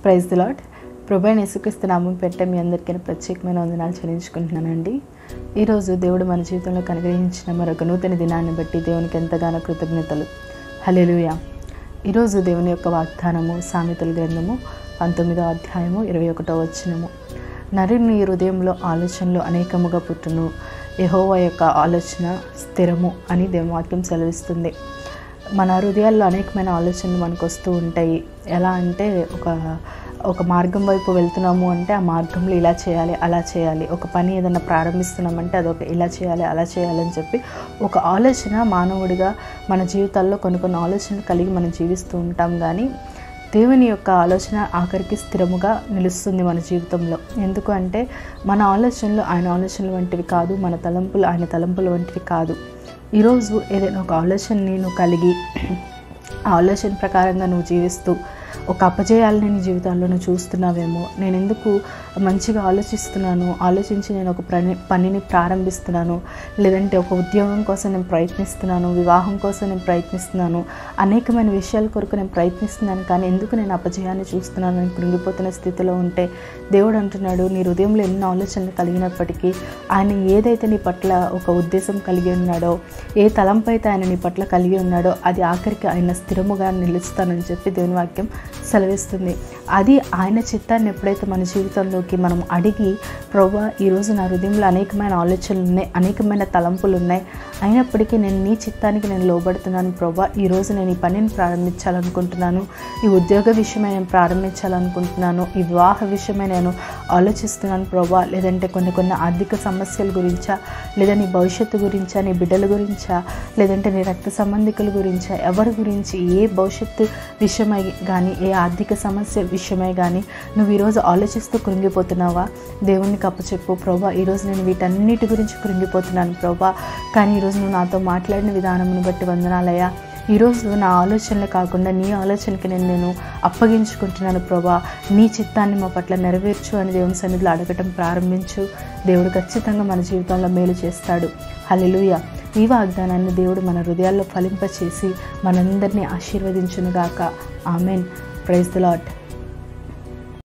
praise the lot ప్రభు అయిన యేసుక్రీస్తు నామం పెట్టే మీ అందరికీ ప్రత్యేకమైన వందనాలు చెల్లించుకుంటున్నానండి ఈరోజు దేవుడు మన జీవితంలో కనుగ్రహించిన మరొక నూతన దినాన్ని బట్టి దేవునికి ఎంతగానో కృతజ్ఞతలు హల్లెలూయ ఈరోజు దేవుని యొక్క వాగ్దానము సామెతల గ్రంథము పంతొమ్మిదో అధ్యాయము ఇరవై ఒకటో వచనము నరుని హృదయంలో ఆలోచనలు అనేకముగా పుట్టును యెహోవా యొక్క ఆలోచన స్థిరము అని దేవుని వాక్యం సెలవిస్తుంది మన హృదయాల్లో అనేకమైన ఆలోచనలు మనకు వస్తూ ఉంటాయి ఎలా అంటే ఒక ఒక మార్గం వైపు వెళ్తున్నాము అంటే ఆ మార్గంలో ఇలా చేయాలి అలా చేయాలి ఒక పని ఏదైనా ప్రారంభిస్తున్నామంటే అదొక ఇలా చేయాలి అలా చేయాలి అని చెప్పి ఒక ఆలోచన మానవుడిగా మన జీవితాల్లో కొన్ని కొన్ని ఆలోచనలు కలిగి మనం జీవిస్తూ ఉంటాం కానీ దేవుని యొక్క ఆలోచన ఆఖరికి స్థిరముగా నిలుస్తుంది మన జీవితంలో ఎందుకు అంటే మన ఆలోచనలు ఆయన ఆలోచనలు వంటివి కాదు మన తలంపులు ఆయన తలంపులు వంటివి కాదు ఈరోజు ఏదైనా ఒక ఆలోచనని నువ్వు కలిగి ఆ ఆలోచన ప్రకారంగా నువ్వు జీవిస్తూ ఒక అపజయాలని నీ జీవితాల్లో నువ్వు చూస్తున్నావేమో నేను ఎందుకు మంచిగా ఆలోచిస్తున్నాను ఆలోచించి నేను ఒక పని పనిని ప్రారంభిస్తున్నాను లేదంటే ఒక ఉద్యోగం కోసం నేను ప్రయత్నిస్తున్నాను వివాహం కోసం నేను ప్రయత్నిస్తున్నాను అనేకమైన విషయాల కొరకు నేను ప్రయత్నిస్తున్నాను కానీ ఎందుకు నేను అపజయాన్ని చూస్తున్నాను అని కృంగిపోతున్న స్థితిలో ఉంటే దేవుడు అంటున్నాడు నీ హృదయంలో ఎన్ని ఆలోచనలు కలిగినప్పటికీ ఆయన ఏదైతే నీ పట్ల ఒక ఉద్దేశం కలిగి ఉన్నాడో ఏ తలంపై అయితే ఆయన నీ పట్ల కలిగి ఉన్నాడో అది ఆఖరికి ఆయన స్థిరముగా నిలుస్తానని చెప్పి దేవుని వాక్యం సెలవిస్తుంది అది ఆయన చిత్తాన్ని ఎప్పుడైతే మన జీవితంలోకి మనం అడిగి ప్రభా ఈరోజు నా హృదయంలో అనేకమైన ఆలోచనలు ఉన్నాయి అనేకమైన తలంపులు ఉన్నాయి అయినప్పటికీ నేను నీ చిత్తానికి నేను లోబడుతున్నాను ప్రభా ఈరోజు నేను ఈ పనిని ప్రారంభించాలనుకుంటున్నాను ఈ ఉద్యోగ విషయమై నేను ప్రారంభించాలనుకుంటున్నాను ఈ వివాహ విషయమై నేను ఆలోచిస్తున్నాను ప్రభా లేదంటే కొన్ని కొన్ని ఆర్థిక సమస్యల గురించా లేదా నీ భవిష్యత్తు గురించా నీ బిడ్డల గురించా లేదంటే నీ రక్త సంబంధికుల గురించా ఎవరి గురించి ఏ భవిష్యత్తు విషయమై కానీ ఏ ఆర్థిక సమస్య విషయమై కానీ నువ్వు ఈరోజు ఆలోచిస్తూ కృంగిపోతున్నావా దేవునికి అప్పచెప్పు ప్రభా ఈరోజు నేను వీటన్నిటి గురించి కృంగిపోతున్నాను ప్రభా కానీ ఈరోజు నువ్వు నాతో మాట్లాడిన విధానమును బట్టి వందనాలయ్యా ఈరోజు నా ఆలోచనలు కాకుండా నీ ఆలోచనకి నేను నేను అప్పగించుకుంటున్నాను ప్రభా నీ చిత్తాన్ని మా పట్ల నెరవేర్చు అని దేవుని సన్నిధిలో అడగటం ప్రారంభించు దేవుడు ఖచ్చితంగా మన జీవితంలో మేలు చేస్తాడు హల్లెలూయా ఈ వాగ్దానాన్ని దేవుడు మన హృదయాల్లో ఫలింపచేసి మనందరినీ ఆశీర్వదించునుగాక ఆమెన్ ప్రైజ్ ద లాట్